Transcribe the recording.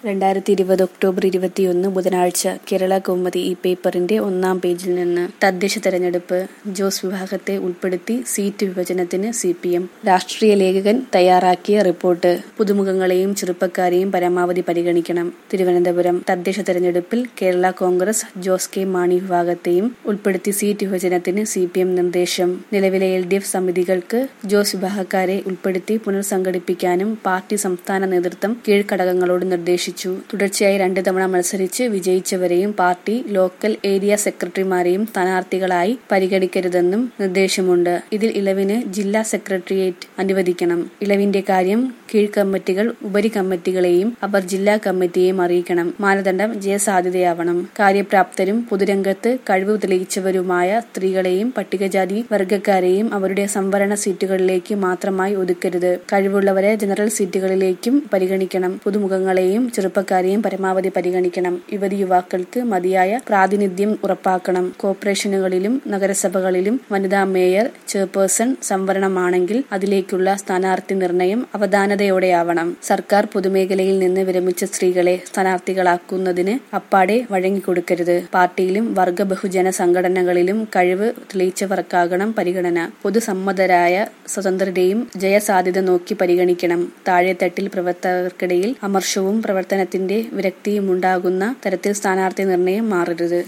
രണ്ടായിരത്തി ഇരുപത് ഒക്ടോബർ ഇരുപത്തിയൊന്ന് ബുധനാഴ്ച കേരള കൗമുദി ഈ പേപ്പറിന്റെ ഒന്നാം പേജിൽ നിന്ന് തദ്ദേശ തെരഞ്ഞെടുപ്പ് ജോസ് വിഭാഗത്തെ ഉൾപ്പെടുത്തി സീറ്റ് വിഭജനത്തിന് സി പി എം രാഷ്ട്രീയ ലേഖകൻ തയ്യാറാക്കിയ റിപ്പോർട്ട് പുതുമുഖങ്ങളെയും ചെറുപ്പക്കാരെയും പരമാവധി പരിഗണിക്കണം തിരുവനന്തപുരം തദ്ദേശ തെരഞ്ഞെടുപ്പിൽ കേരള കോൺഗ്രസ് ജോസ് കെ മാണി വിഭാഗത്തെയും ഉൾപ്പെടുത്തി സീറ്റ് വിഭജനത്തിന് സി പി എം നിർദ്ദേശം നിലവിലെ എൽ ഡി എഫ് സമിതികൾക്ക് ജോസ് വിഭാഗക്കാരെ ഉൾപ്പെടുത്തി പുനർസംഘടിപ്പിക്കാനും പാർട്ടി സംസ്ഥാന നേതൃത്വം കീഴ്ഘടകങ്ങളോട് നിർദ്ദേശിച്ചു തുടർച്ചയായി രണ്ട് തവണ മത്സരിച്ച് വിജയിച്ചവരെയും പാർട്ടി ലോക്കൽ ഏരിയ സെക്രട്ടറിമാരെയും സ്ഥാനാർത്ഥികളായി പരിഗണിക്കരുതെന്നും നിർദ്ദേശമുണ്ട് ഇതിൽ ഇളവിന് ജില്ലാ സെക്രട്ടേറിയറ്റ് അനുവദിക്കണം ഇളവിന്റെ കാര്യം കീഴ്കമ്മിറ്റികൾ ഉപരി കമ്മിറ്റികളെയും അവർ ജില്ലാ കമ്മിറ്റിയെയും അറിയിക്കണം മാനദണ്ഡം ജയസാധ്യതയാവണം കാര്യപ്രാപ്തരും പൊതുരംഗത്ത് കഴിവ് തെളിയിച്ചവരുമായ സ്ത്രീകളെയും പട്ടികജാതി വർഗക്കാരെയും അവരുടെ സംവരണ സീറ്റുകളിലേക്ക് മാത്രമായി ഒതുക്കരുത് കഴിവുള്ളവരെ ജനറൽ സീറ്റുകളിലേക്കും പരിഗണിക്കണം പുതുമുഖങ്ങളെയും ചെറുപ്പക്കാരെയും പരമാവധി പരിഗണിക്കണം യുവതി യുവാക്കൾക്ക് മതിയായ പ്രാതിനിധ്യം ഉറപ്പാക്കണം കോർപ്പറേഷനുകളിലും നഗരസഭകളിലും വനിതാ മേയർ ചെയർപേഴ്സൺ സംവരണമാണെങ്കിൽ അതിലേക്കുള്ള സ്ഥാനാർത്ഥി നിർണയം അവധാനതയോടെയാവണം സർക്കാർ പൊതുമേഖലയിൽ നിന്ന് വിരമിച്ച സ്ത്രീകളെ സ്ഥാനാർത്ഥികളാക്കുന്നതിന് അപ്പാടെ വഴങ്ങിക്കൊടുക്കരുത് പാർട്ടിയിലും വർഗ ബഹുജന സംഘടനകളിലും കഴിവ് തെളിയിച്ചവർക്കാകണം പരിഗണന പൊതുസമ്മതരായ സ്വതന്ത്രരെയും ജയസാധ്യത നോക്കി പരിഗണിക്കണം താഴെത്തട്ടിൽ പ്രവർത്തകർക്കിടയിൽ അമർഷവും പ്രവർത്തനത്തിന്റെ വിരക്തിയും ഉണ്ടാകുന്ന തരത്തിൽ സ്ഥാനാർത്ഥി നിർണയം മാറരുത്